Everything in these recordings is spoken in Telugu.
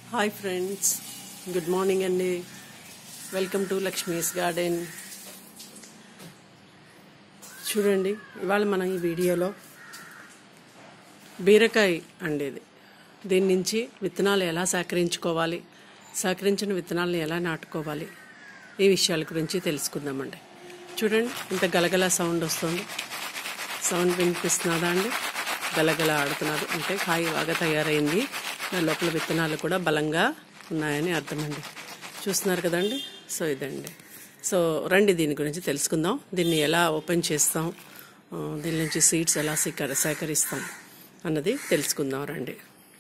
హాయ్ ఫ్రెండ్స్ గుడ్ మార్నింగ్ అండి వెల్కమ్ టు లక్ష్మీస్ గార్డెన్ చూడండి ఇవాళ మనం ఈ వీడియోలో బీరకాయ అండి ఇది దీని నుంచి విత్తనాలు ఎలా సేకరించుకోవాలి సేకరించిన విత్తనాలను ఎలా నాటుకోవాలి ఈ విషయాల గురించి తెలుసుకుందామండి చూడండి ఇంత గలగల సౌండ్ వస్తుంది సౌండ్ వినిపిస్తున్నదా అండి గలగల ఆడుతున్నది అంటే కాయ బాగా తయారైంది దాని లోపల విత్తనాలు కూడా బలంగా ఉన్నాయని అర్థమండి చూస్తున్నారు కదండి సో ఇదండి సో రండి దీని గురించి తెలుసుకుందాం దీన్ని ఎలా ఓపెన్ చేస్తాం ఆ, దీని నుంచి సీడ్స్ ఎలా సేకర సేకరిస్తాం అన్నది తెలుసుకుందాం రండి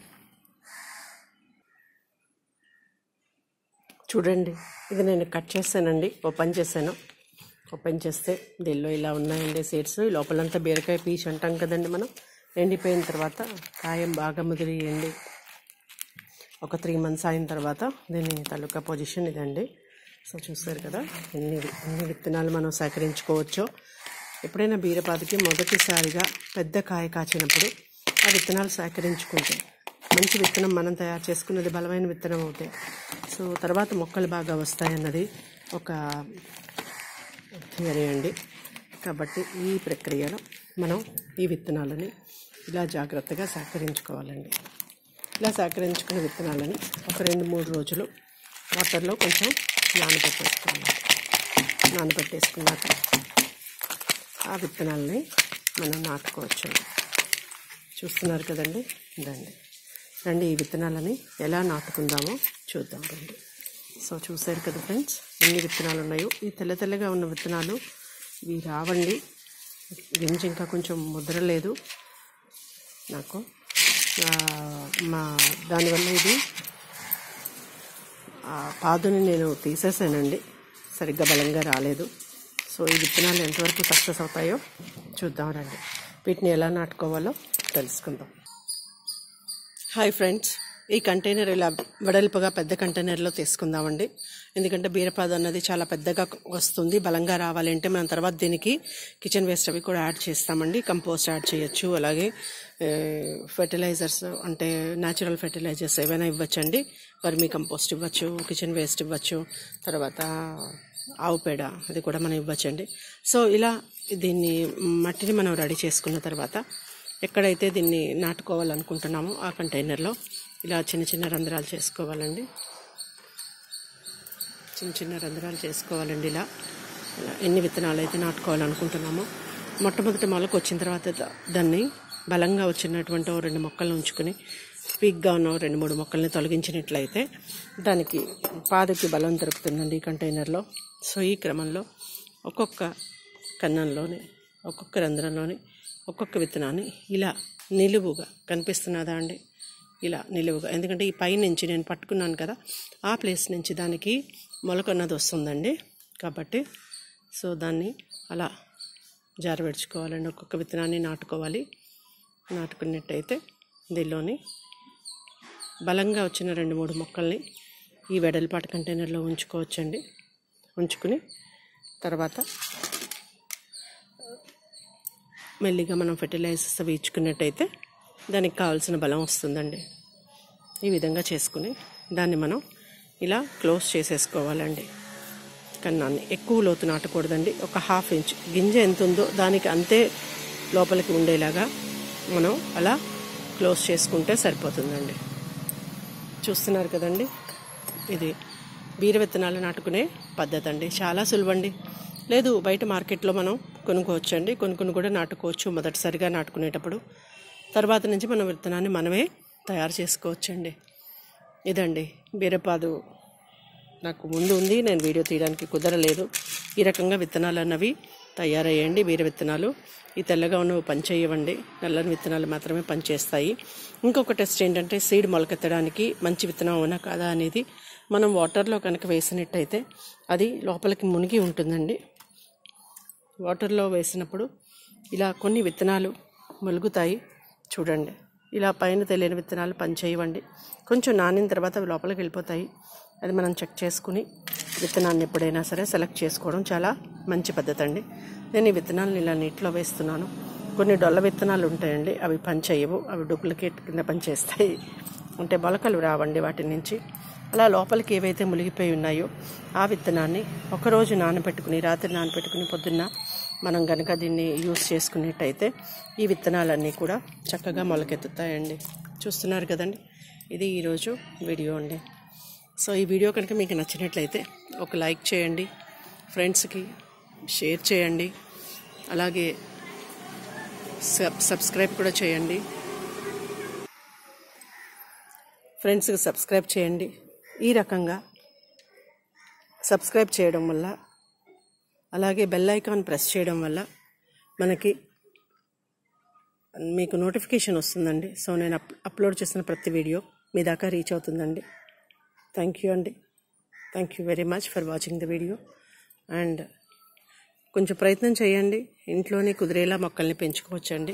చూడండి ఇది నేను కట్ చేశానండి ఓపెన్ చేశాను ఓపెన్ చేస్తే దీనిలో ఇలా ఉన్నాయండి సీడ్స్ లోపలంతా బీరకాయ పీచ్ అంటాం కదండి మనం ఎండిపోయిన తర్వాత కాయం బాగా ముదిరియండి ఒక త్రీ మంత్స్ అయిన తర్వాత దీని తాలూకా పొజిషన్ ఇదండి సో చూస్తారు కదా ఎన్ని ఎన్ని విత్తనాలు మనం సేకరించుకోవచ్చో ఎప్పుడైనా బీరపాదికి మొదటిసారిగా పెద్ద కాయ కాచినప్పుడు ఆ విత్తనాలు సేకరించుకుంటే మంచి విత్తనం మనం తయారు చేసుకున్నది బలమైన విత్తనం అవుతాయి సో తర్వాత మొక్కలు బాగా వస్తాయన్నది ఒక థియరీ అండి కాబట్టి ఈ ప్రక్రియలో మనం ఈ విత్తనాలని ఇలా జాగ్రత్తగా సేకరించుకోవాలండి ఇలా సేకరించుకున్న విత్తనాలని ఒక రెండు మూడు రోజులు వాటర్లో కొంచెం నానబెట్టేసుకోవాలి నానబెట్టేసుకున్నాక ఆ విత్తనాలని మనం నాటుకోవచ్చు చూస్తున్నారు కదండి ఇదండి రండి ఈ విత్తనాలని ఎలా నాటుకుందామో చూద్దాం రండి సో చూసారు కదా ఫ్రెండ్స్ ఎన్ని విత్తనాలు ఉన్నాయో ఈ తెల్ల తెల్లగా ఉన్న విత్తనాలు ఇవి రావండి గింజ ఇంకా కొంచెం ముద్రలేదు నాకు ఆ, మా దానివల్ల ఇది ఆ పాదుని నేను తీసేసానండి సరిగ్గా బలంగా రాలేదు సో ఈ విత్తనాలు ఎంతవరకు సక్సెస్ అవుతాయో చూద్దాం రండి వీటిని ఎలా నాటుకోవాలో తెలుసుకుందాం హాయ్ ఫ్రెండ్స్ ఈ కంటైనర్ ఇలా వెడల్పుగా పెద్ద కంటైనర్లో తీసుకుందామండి ఎందుకంటే బీరపాదు అన్నది చాలా పెద్దగా వస్తుంది బలంగా రావాలంటే మనం తర్వాత దీనికి కిచెన్ వేస్ట్ అవి కూడా యాడ్ చేస్తామండి కంపోస్ట్ యాడ్ చేయొచ్చు అలాగే ఫెర్టిలైజర్స్ అంటే న్యాచురల్ ఫెర్టిలైజర్స్ ఏవైనా ఇవ్వచ్చండి వర్మీ కంపోస్ట్ ఇవ్వచ్చు కిచెన్ వేస్ట్ ఇవ్వచ్చు తర్వాత ఆవు పేడ అది కూడా మనం ఇవ్వచ్చండి సో ఇలా దీన్ని మట్టిని మనం రెడీ చేసుకున్న తర్వాత ఎక్కడైతే దీన్ని నాటుకోవాలనుకుంటున్నామో ఆ కంటైనర్లో ఇలా చిన్న చిన్న రంధ్రాలు చేసుకోవాలండి చిన్న చిన్న రంధ్రాలు చేసుకోవాలండి ఇలా ఇలా ఎన్ని విత్తనాలు అయితే నాటుకోవాలనుకుంటున్నామో మొట్టమొదటి మొలకు వచ్చిన తర్వాత దా- దాన్ని బలంగా వచ్చినటువంటి ఓ రెండు మొక్కలను ఉంచుకొని పీక్గా ఉన్న ఓ రెండు మూడు మొక్కల్ని తొలగించినట్లయితే దానికి పాదకి బలం దొరుకుతుందండి ఈ కంటైనర్లో సో ఈ క్రమంలో ఒక్కొక్క కన్నంలోని ఒక్కొక్క రంధ్రంలోని ఒక్కొక్క విత్తనాన్ని ఇలా నిలువుగా కనిపిస్తున్నదా అండి ఇలా నిలువుగా ఎందుకంటే ఈ పై నుంచి నేను పట్టుకున్నాను కదా ఆ ప్లేస్ నుంచి దానికి మొలక అన్నది వస్తుందండి కాబట్టి సో దాన్ని అలా జారబెడుచుకోవాలండి ఒక్కొక్క విత్తనాన్ని నాటుకోవాలి నాటుకున్నట్టయితే దీనిలోని బలంగా వచ్చిన రెండు మూడు మొక్కల్ని ఈ వెడల్పాటి కంటైనర్లో ఉంచుకోవచ్చండి ఉంచుకుని తర్వాత మెల్లిగా మనం ఫెర్టిలైజర్స్ అవి ఇచ్చుకున్నట్టయితే దానికి కావాల్సిన బలం వస్తుందండి ఈ విధంగా చేసుకుని దాన్ని మనం ఇలా క్లోజ్ చేసేసుకోవాలండి కన్నాన్ని ఎక్కువ లోతు నాటకూడదండి ఒక హాఫ్ ఇంచ్ గింజ ఎంత ఉందో దానికి అంతే లోపలికి ఉండేలాగా మనం అలా క్లోజ్ చేసుకుంటే సరిపోతుందండి చూస్తున్నారు కదండి ఇది బీర విత్తనాలు నాటుకునే పద్ధతి అండి చాలా సులువండి లేదు బయట మార్కెట్లో మనం కొనుక్కోవచ్చు అండి కొనుక్కుని కూడా నాటుకోవచ్చు మొదటిసారిగా నాటుకునేటప్పుడు తర్వాత నుంచి మనం విత్తనాన్ని మనమే తయారు చేసుకోవచ్చండి ఇదండి బీరపాదు నాకు ముందు ఉంది నేను వీడియో తీయడానికి కుదరలేదు ఈ రకంగా విత్తనాలు అన్నవి తయారయ్యండి బీర విత్తనాలు ఈ తెల్లగా ఉన్నవి పనిచేయవండి నల్లని విత్తనాలు మాత్రమే పనిచేస్తాయి ఇంకొక టెస్ట్ ఏంటంటే సీడ్ మొలకెత్తడానికి మంచి విత్తనం అవునా కాదా అనేది మనం వాటర్లో కనుక వేసినట్టయితే అది లోపలికి మునిగి ఉంటుందండి వాటర్లో వేసినప్పుడు ఇలా కొన్ని విత్తనాలు మొలుగుతాయి చూడండి ఇలా పైన తెలియని విత్తనాలు పనిచేయవండి కొంచెం నానిన తర్వాత అవి లోపలికి వెళ్ళిపోతాయి అది మనం చెక్ చేసుకుని విత్తనాన్ని ఎప్పుడైనా సరే సెలెక్ట్ చేసుకోవడం చాలా మంచి పద్ధతి అండి నేను ఈ విత్తనాలను ఇలా నీటిలో వేస్తున్నాను కొన్ని డొల్ల విత్తనాలు ఉంటాయండి అవి పనిచేయవు అవి డూప్లికేట్ కింద పనిచేస్తాయి అంటే మొలకలు రావండి వాటి నుంచి అలా లోపలికి ఏవైతే మునిగిపోయి ఉన్నాయో ఆ విత్తనాన్ని ఒకరోజు నానబెట్టుకుని రాత్రి నానబెట్టుకుని పొద్దున్న మనం కనుక దీన్ని యూస్ చేసుకున్నట్టయితే ఈ విత్తనాలన్నీ కూడా చక్కగా మొలకెత్తుతాయండి చూస్తున్నారు కదండి ఇది ఈరోజు వీడియో అండి సో ఈ వీడియో కనుక మీకు నచ్చినట్లయితే ఒక లైక్ చేయండి ఫ్రెండ్స్కి షేర్ చేయండి అలాగే సబ్ సబ్స్క్రైబ్ కూడా చేయండి ఫ్రెండ్స్కి సబ్స్క్రైబ్ చేయండి ఈ రకంగా సబ్స్క్రైబ్ చేయడం వల్ల అలాగే బెల్ ఐకాన్ ప్రెస్ చేయడం వల్ల మనకి మీకు నోటిఫికేషన్ వస్తుందండి సో నేను అప్ అప్లోడ్ చేసిన ప్రతి వీడియో మీ దాకా రీచ్ అవుతుందండి థ్యాంక్ యూ అండి thank you very much for watching the video and కొంచెం ప్రయత్నం చేయండి ఇంట్లోనే కుదిరేలా మొక్కల్ని పెంచుకోవచ్చండి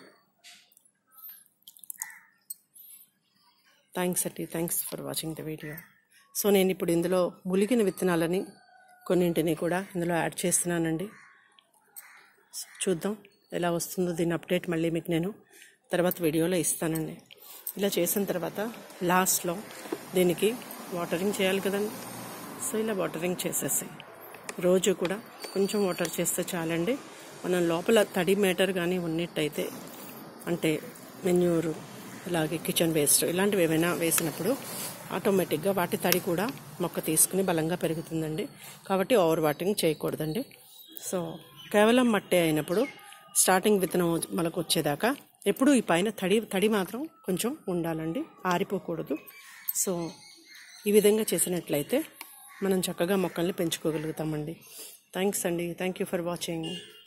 థ్యాంక్స్ అండి thanks for watching the video so నేను ఇప్పుడు ఇందులో ములిగిన విత్తనాలని కొన్నింటిని కూడా ఇందులో యాడ్ చేస్తున్నానండి చూద్దాం ఎలా వస్తుందో దీని అప్డేట్ మళ్ళీ మీకు నేను తర్వాత వీడియోలో ఇస్తానండి ఇలా చేసిన తర్వాత లాస్ట్లో దీనికి వాటరింగ్ చేయాలి కదండి సో ఇలా వాటరింగ్ చేసేసి రోజు కూడా కొంచెం వాటర్ చేస్తే చాలండి మనం లోపల తడి మేటర్ కానీ ఉన్నట్టయితే అంటే మెన్యూరు అలాగే కిచెన్ వేస్ట్ ఇలాంటివి ఏమైనా వేసినప్పుడు ఆటోమేటిక్గా వాటి తడి కూడా మొక్క తీసుకుని బలంగా పెరుగుతుందండి కాబట్టి ఓవర్ వాటింగ్ చేయకూడదండి సో కేవలం మట్టే అయినప్పుడు స్టార్టింగ్ విత్తనం మనకు వచ్చేదాకా ఎప్పుడు ఈ పైన తడి తడి మాత్రం కొంచెం ఉండాలండి ఆరిపోకూడదు సో ఈ విధంగా చేసినట్లయితే మనం చక్కగా మొక్కల్ని పెంచుకోగలుగుతామండి థ్యాంక్స్ అండి థ్యాంక్ యూ ఫర్ వాచింగ్